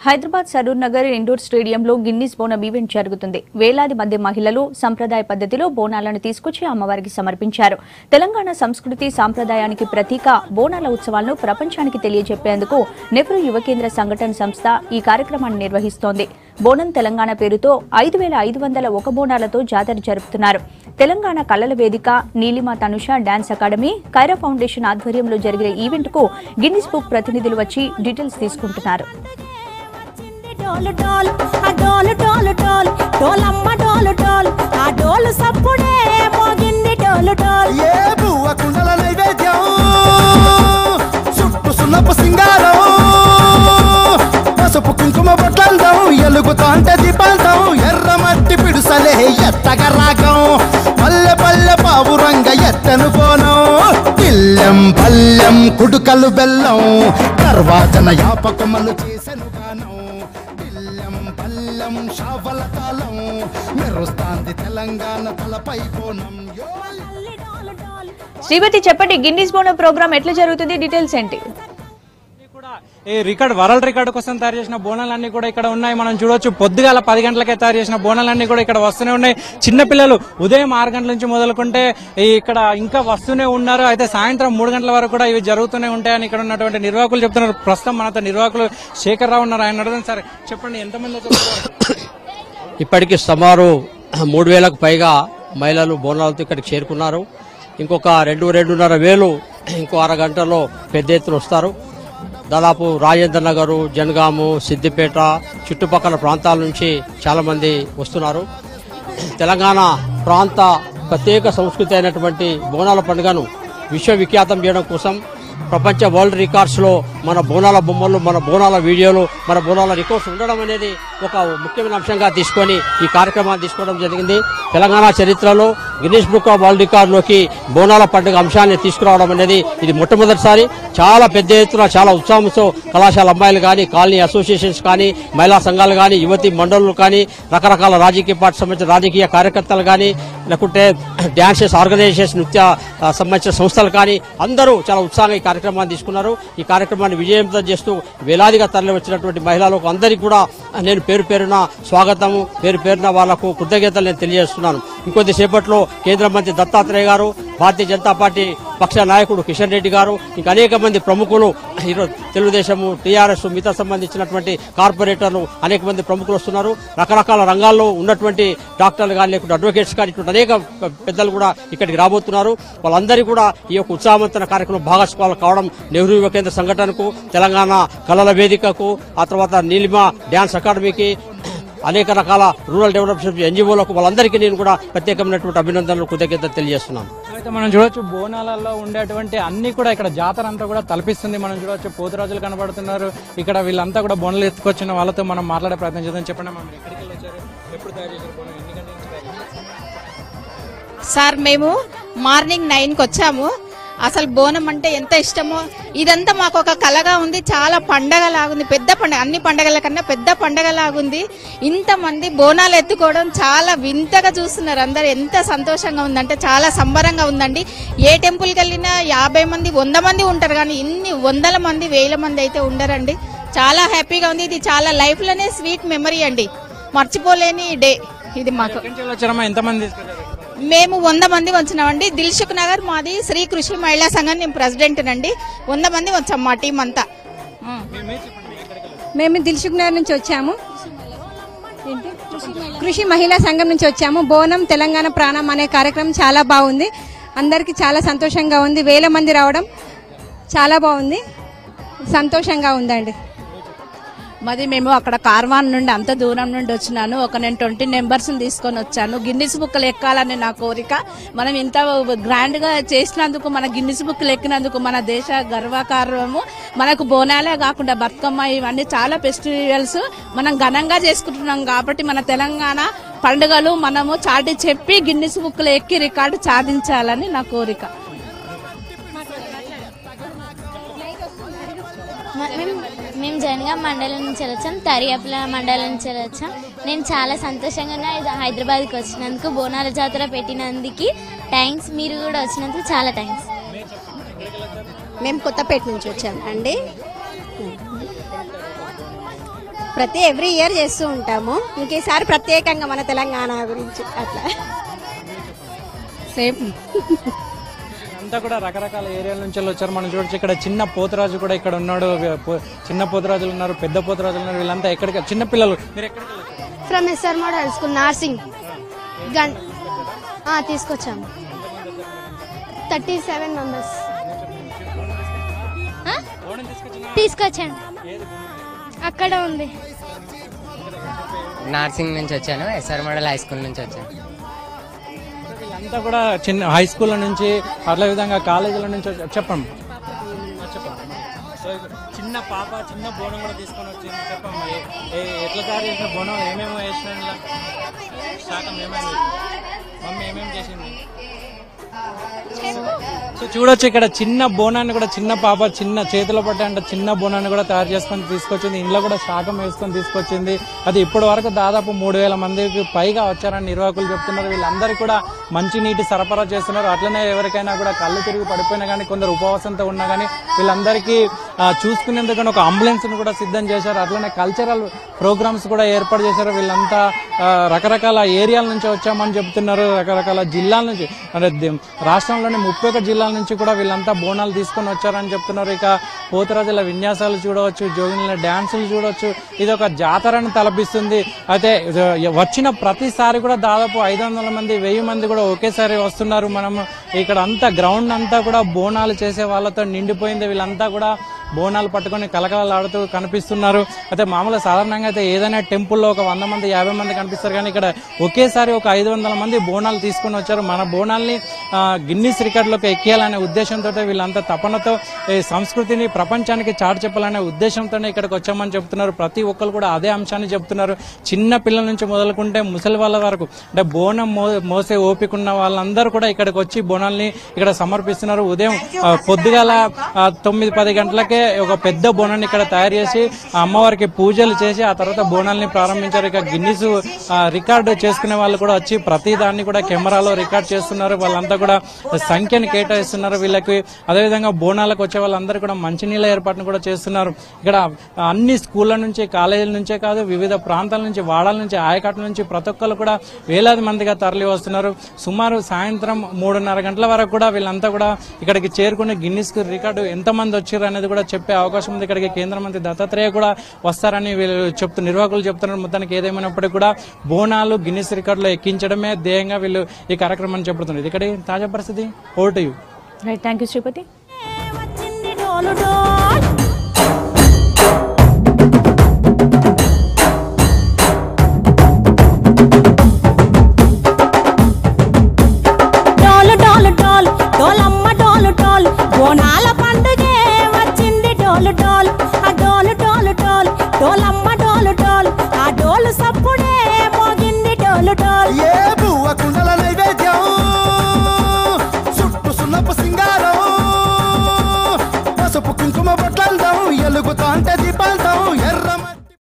Hyderabad Saroor Nagar indoor స్టేడియంలో Guinness Bonam event జరుగుతుంది వేలాది మంది మహిళలు సంప్రదాయ పద్ధతిలో బోనాలను తీసుకొచ్చి అమ్మవారికి సమర్పించారు తెలంగాణ సంస్కృతి సాంప్రదాయానికి ప్రతీక బోనాల ఉత్సవాలను ప్రపంచానికి తెలియజెప్పేందుకు నెహ్రూ యువ కేంద్ర సంఘటన సంస్థ ఈ కార్యక్రమాన్ని నిర్వహిస్తోంది బోనం తెలంగాణ పేరుతో ఐదు వేల ఐదు వందల ఒక బోనాలతో జాతర జరుపుతున్నారు తెలంగాణ కళల వేదిక Neelima Tanusha dance academy Kaira foundation ఆధ్వర్యంలో జరిగిన ఈవెంట్కు గిన్నిస్ బుక్ ప్రతినిధులు వచ్చి డీటెయిల్స్ తీసుకుంటున్నారు డోలు డోలు ఆ డోలు డోలు డోలు డోలమ్మ డోలు డోలు ఆ డోలు సప్పుడే మోగింది డోలు డోలు ఏ బువ్వ కుండల నైవేద్యం చుట్టు సున్నపు సింగారం పసుపు కుంకుమ బొట్లందం ఎలుగుతాంటే దీపాంతం ఎర్ర మట్టి పిడుసలే ఎత్తగ రాగం పల్లె పల్లె పావురంగ ఎత్తను కోనం పిల్లెం పల్లెం కుడుకలు బెల్లం గర్వాజన యాపకమలు చేసెను గానం పిల్లెం పల్లెం షావల తాళం మెరుస్తాంది తెలంగాణ తలపై కోణం యో డోలు డోలు శ్రీవతి చెప్పండి గిన్నీస్ బోనం ప్రోగ్రామ్ ఎట్లా జరుగుతుంది డీటెయిల్స్ ఏంటి అన్నీ కూడా ఈ రికార్డ్ వరల్డ్ రికార్డు కోసం తయారు చేసిన బోనాలన్నీ కూడా ఇక్కడ ఉన్నాయి మనం చూడొచ్చు పొద్దుగాల పది గంటలకే తయారు చేసిన బోనాలన్నీ కూడా ఇక్కడ వస్తూనే ఉన్నాయి చిన్న పిల్లలు ఉదయం ఆరు గంటల నుంచి మొదలుకుంటే ఈ ఇక్కడ ఇంకా వస్తూనే ఉన్నారు అయితే సాయంత్రం మూడు గంటల వరకు కూడా ఇవి జరుగుతూనే ఉంటాయని ఇక్కడ ఉన్నటువంటి నిర్వాహకులు చెప్తున్నారు ప్రస్తుతం మనతో నిర్వాహకులు శేఖర్ రావు ఉన్నారు ఆయన అడగండి సార్ చెప్పండి ఎంతమంది వచ్చారు? ఇప్పటికి సుమారు మూడు వేలకు పైగా మహిళలు బోనాలతో ఇక్కడికి చేరుకున్నారు ఇంకొక రెండు రెండున్నర వేలు ఇంకో అరగంటలో పెద్ద ఎత్తున వస్తారు దాదాపు రాజేంద్ర నగరు జనగాము సిద్దిపేట చుట్టుపక్కల ప్రాంతాల నుంచి చాలా మంది వస్తున్నారు తెలంగాణ ప్రాంత ప్రత్యేక సంస్కృతి అయినటువంటి బోనాల పండుగను విశ్వవిఖ్యాతం చేయడం కోసం ప్రపంచ వరల్డ్ రికార్డ్స్ లో మన బోనాల బొమ్మలు మన బోనాల వీడియోలు మన బోనాల రికార్డ్స్ ఉండడం అనేది ఒక ముఖ్యమైన అంశంగా తీసుకొని ఈ కార్యక్రమాన్ని తీసుకోవడం జరిగింది తెలంగాణ చరిత్రలో గిన్నీస్ బుక్ ఆఫ్ వరల్డ్ రికార్డులోకి బోనాల పండుగ అంశాన్ని తీసుకురావడం అనేది ఇది మొట్టమొదటిసారి చాలా పెద్ద ఎత్తున చాలా ఉత్సాహంతో కళాశాల అమ్మాయిలు కానీ కాలనీ అసోసియేషన్స్ కానీ మహిళా సంఘాలు కానీ యువతి మండలులు కానీ రకరకాల రాజకీయ పార్టీ సంబంధించిన రాజకీయ కార్యకర్తలు కానీ లేకుంటే డాన్సెస్ ఆర్గనైజేషన్ నృత్య ఆ, సంబంధించిన సంస్థలు కానీ అందరూ చాలా ఉత్సాహంగా ఈ కార్యక్రమాన్ని తీసుకున్నారు ఈ కార్యక్రమాన్ని విజయవంతం చేస్తూ వేలాదిగా తరలి వచ్చినటువంటి మహిళలకు అందరికీ కూడా నేను పేరు పేరున స్వాగతము పేరు పేరున వాళ్లకు కృతజ్ఞతలు నేను తెలియజేస్తున్నాను ఇంకొద్ది సేపట్లో కేంద్ర మంత్రి దత్తాత్రేయ గారు భారతీయ జనతా పార్టీ పక్ష నాయకుడు కిషన్ రెడ్డి గారు ఇంకా అనేక మంది ప్రముఖులు ఈరోజు తెలుగుదేశము టీఆర్ఎస్ మిగతా సంబంధించినటువంటి కార్పొరేటర్లు అనేక మంది ప్రముఖులు వస్తున్నారు రకరకాల రంగాల్లో ఉన్నటువంటి డాక్టర్లు కానీ లేకుంటే అడ్వకేట్స్ కానీ ఇటువంటి అనేక పె- పెద్దలు కూడా ఇక్కడికి రాబోతున్నారు వాళ్ళందరూ కూడా ఈ యొక్క ఉత్సాహవంతన కార్యక్రమం భాగస్వాములు కావడం నెహ్రూ యువ కేంద్ర సంఘటనకు తెలంగాణ కళల వేదికకు ఆ తర్వాత నీలిమ డ్యాన్స్ అకాడమీకి అనేక రకాల రూరల్ డెవలప్మెంట్ ఎన్జిఓలకు వాళ్ళందరికీ నేను కూడా ప్రత్యేకమైనటువంటి అభినందనలు కృతజ్ఞతలు తెలియజేస్తున్నాను అయితే మనం చూడొచ్చు బోనాలలో ఉండేటువంటి అన్ని కూడా ఇక్కడ జాతర అంతా కూడా తలపిస్తుంది మనం చూడొచ్చు పోతురాజులు కనబడుతున్నారు ఇక్కడ వీళ్ళంతా కూడా బోనలు ఎత్తుకొచ్చిన వాళ్ళతో మనం మాట్లాడే ప్రయత్నం చేద్దాం చెప్పండి మనం ఎక్కడికి వెళ్ళి వచ్చారు ఎప్పుడు తయారు చేశారు బోనం ఎన్ని గంటల నుంచి తయారు చేశారు? సార్ మేము మార్నింగ్ నైన్కి వచ్చాము అసలు బోనం అంటే ఎంత ఇష్టమో ఇదంతా మాకు ఒక కలగా ఉంది చాలా పండగ లాగుంది పెద్ద పండగ అన్ని పండగల కన్నా పెద్ద పండగ లాగుంది ఇంతమంది బోనాలు ఎత్తుకోవడం చాలా వింతగా చూస్తున్నారు అందరు ఎంత సంతోషంగా ఉందంటే చాలా సంబరంగా ఉందండి ఏ టెంపుల్కి వెళ్ళినా యాభై మంది వంద మంది ఉంటారు కానీ ఇన్ని వందల మంది వేల మంది అయితే ఉండరండి చాలా హ్యాపీగా ఉంది ఇది చాలా లైఫ్లోనే స్వీట్ మెమరీ అండి మర్చిపోలేని డే ఇది మాకు ఎక్కడి నుంచి వెళ్ళి వచ్చారమ్మా ఎంతమంది తీసుకొచ్చారు మేము వంద మంది వచ్చినామండి దిల్సుఖ్ నగర్ మాది శ్రీ కృషి మహిళా సంఘం నేను ప్రెసిడెంట్ నండి వంద మంది వచ్చాం మా టీం అంతా ఉం. మీ- మీరు చెప్పండి, మీరు ఎక్కడికి వెళ్ళారు? మేము దిల్సుఖ్ నగర్ నుంచి వచ్చాము ఏంటి కృషి మహిళా సంఘం నుంచి వచ్చాము బోనం తెలంగాణ ప్రాణం అనే కార్యక్రమం చాలా బాగుంది అందరికీ చాలా సంతోషంగా ఉంది వేల మంది రావడం చాలా బాగుంది సంతోషంగా ఉందండి మాది మేము అక్కడ కార్వాన్ నుండి అంత దూరం నుండి వచ్చినాను ఒక నేను ట్వంటీ మెంబర్స్ తీసుకొని వచ్చాను గిన్నిస్ బుక్లు ఎక్కాలని నా కోరిక మనం ఇంత గ్రాండ్ గా చేసినందుకు మన గిన్నిస్ బుక్లు ఎక్కినందుకు మన దేశ గర్వకారణము మనకు బోనాలే కాకుండా బతుకమ్మ ఇవన్నీ చాలా ఫెస్టివల్స్ మనం ఘనంగా చేసుకుంటున్నాం కాబట్టి మన తెలంగాణ పండుగలు మనము చాటి చెప్పి గిన్నిస్ బుక్లు ఎక్కి రికార్డు సాధించాలని నా కోరిక మ- మేము మేము జనగాం మండలం నుంచి వచ్చాం తరియాపుల మండలం నుంచి వచ్చాం నేను చాలా సంతోషంగా ఉన్నా ఇది హైదరాబాద్కి వచ్చినందుకు బోనాల జాతర పెట్టినందుకు థ్యాంక్స్ మీరు కూడా వచ్చినందుకు చాలా థ్యాంక్స్ మేము కొత్తపేట నుంచి వచ్చాం అండి ప్రతి ఎవ్రీ ఇయర్ చేస్తూ ఉంటాము ఇంక ఈసారి ప్రత్యేకంగా మన తెలంగాణ గురించి అట్లా సేమ్ అంతా కూడా రకరకాల ఏరియాల నుంచి వెళ్ళి వచ్చారు మనం చూడొచ్చు ఇక్కడ చిన్న పోతరాజు కూడా ఇక్కడ ఉన్నాడు పో- చిన్న పోతరాజులు ఉన్నారు పెద్ద పోతరాజులు ఉన్నారు వీళ్ళంతా ఎక్కడికి చిన్న పిల్లలు మీరు ఎక్కడికి వెళ్ళొచ్చారు? From SR model high school Narsing గన్ ఆ, తీసుకొచ్చాము థర్టీ సెవెన్ మెంబర్స్ తీసుకొచ్చాను అక్కడ ఉంది నార్సింగ్ నుంచి వచ్చాను ఎస్ఆర్ మోడల్ హై స్కూల్ నుంచి వచ్చాను వీళ్ళంతా కూడా చిన్న హై స్కూల్ నుంచి అట్లా విధంగా కాలేజీల నుంచి వచ్చారు. చెప్పండి చెప్పండి సో ఇప్పుడు చిన్న పాప చిన్న బోనం కూడా తీసుకొని వచ్చింది చెప్పమ్మా ఏ- ఏ- ఎట్లా తయారు చేసిన బోనం ఏమేమి వేసిన ఇలా శాఖం ఏమేమి మమ్మీ ఏమేమి చేసింది సో చూడొచ్చు ఇక్కడ చిన్న బోనాన్ని కూడా చిన్న పాప చిన్న చేతిలో పట్టే అంటే చిన్న బోనాన్ని కూడా తయారు చేసుకొని తీసుకొచ్చింది ఇంట్లో కూడా శాఖం వేసుకొని తీసుకొచ్చింది అది ఇప్పటి వరకు దాదాపు మూడు వేల మందికి పైగా వచ్చారని నిర్వాహకులు చెప్తున్నారు వీళ్ళందరికీ కూడా మంచి నీటి సరఫరా చేస్తున్నారు అట్లనే ఎవరికైనా కూడా కళ్ళు తిరిగి పడిపోయినా కానీ కొందరు ఉపవాసంతో ఉన్నా కానీ వీళ్ళందరికీ ఆ, చూసుకునేందుకు ఒక అంబులెన్స్ ను కూడా సిద్ధం చేశారు అట్లనే కల్చరల్ ప్రోగ్రామ్స్ కూడా ఏర్పాటు చేశారు వీళ్ళంతా ఆ, రకరకాల ఏరియాల నుంచి వచ్చామని చెప్తున్నారు రకరకాల జిల్లాల నుంచి అంటే ది- రాష్ట్రంలోని ముప్పై ఒక జిల్లాల నుంచి కూడా వీళ్ళంతా బోనాలు తీసుకొని వచ్చారని చెప్తున్నారు ఇక పోతరాజుల విన్యాసాలు చూడవచ్చు జోగినుల డ్యాన్సులు చూడవచ్చు ఇది ఒక జాతరను తలపిస్తుంది అయితే ఇది వచ్చిన ప్రతిసారి కూడా దాదాపు ఐదు వందల మంది వెయ్యి మంది కూడా ఒకేసారి వస్తున్నారు మనం ఇక్కడ అంతా గ్రౌండ్ అంతా కూడా బోనాలు చేసే వాళ్ళతో నిండిపోయింది వీళ్ళంతా కూడా బోనాలు పట్టుకొని కలకలలాడుతూ కనిపిస్తున్నారు అయితే మామూలుగా సాధారణంగా అయితే ఏదైనా టెంపుల్లో ఒక వంద మంది యాభై మంది కనిపిస్తారు కానీ ఇక్కడ ఒకేసారి ఒక ఐదు వందల మంది బోనాలు తీసుకొని వచ్చారు మన బోనాల్ని ఆ, గిన్నిస్ రికార్డులోకి ఎక్కియాలనే ఉద్దేశంతో వీళ్ళంతా తపనతో ఈ సంస్కృతిని ప్రపంచానికి చాటు చెప్పాలనే ఉద్దేశంతోనే ఇక్కడికి వచ్చామని చెప్తున్నారు ప్రతి ఒక్కరు కూడా అదే అంశాన్ని చెప్తున్నారు చిన్న పిల్లల నుంచి మొదలుకుంటే ముసలి వాళ్ళ వరకు అంటే బోనం మో- మోసే ఓపిక ఉన్న వాళ్ళందరూ కూడా ఇక్కడికి వచ్చి బోనాల్ని ఇక్కడ సమర్పిస్తున్నారు ఉదయం ఆ, పొద్దుగాల ఆ, తొమ్మిది పది గంటలకే ఒక పెద్ద బోనాన్ని ఇక్కడ తయారు చేసి ఆ అమ్మవారికి పూజలు చేసి ఆ తర్వాత బోనాల్ని ప్రారంభించారు ఇక గిన్నిస్ రికార్డు చేసుకునే వాళ్ళు కూడా వచ్చి ప్రతి దాన్ని కూడా కెమెరాలో రికార్డ్ చేస్తున్నారు వాళ్ళంతా కూడా సంఖ్యను కేటాయిస్తున్నారు వీళ్ళకి అదేవిధంగా బోనాలకు వచ్చే వాళ్ళందరూ కూడా మంచినీళ్ళ ఏర్పాటును కూడా చేస్తున్నారు ఇక్కడ అన్ని స్కూళ్ళ నుంచి కాలేజీల నుంచే కాదు వివిధ ప్రాంతాల నుంచి వాడాల నుంచి ఆయకట్ల నుంచి ప్రతి ఒక్కరు కూడా వేలాది మందిగా తరలి వస్తున్నారు సుమారు సాయంత్రం మూడున్నర గంటల వరకు కూడా వీళ్ళంతా కూడా ఇక్కడికి చేరుకుని గిన్నిస్ రికార్డు ఎంతమంది వచ్చారు అనేది కూడా చెప్పే అవకాశం ఉంది ఇక్కడికి కేంద్ర మంత్రి దత్తాత్రేయ కూడా వస్తారని వీళ్ళు చెప్తూ నిర్వాహకులు చెప్తున్నారు మొత్తానికి ఏదేమైనప్పటికీ కూడా బోనాలు గిన్నిస్ రికార్డులో ఎక్కించడమే ధ్యేయంగా వీళ్ళు ఈ కార్యక్రమాన్ని చెబుతున్నారు ఇక్కడ తాజా పరిస్థితి vote you right thank you Sripathi డోలు డోల్ డోలు డోలు డోల్ డోలమ్మ డోలు డోల్ బోనాల పండుగే వచ్చింది డోలు డోల్ ఆ డోలు డోలు డోల్ డోలమ్మ డోలు డోల్ ఆ డోలు సప్పుడే మోగింది డోలు డోల్ ఏ బువ్వ కుండల నైవేద్యం చుట్టు సున్నపు సింగారం పసుపు కుంకుమ బొట్లందం ఎలుగుతా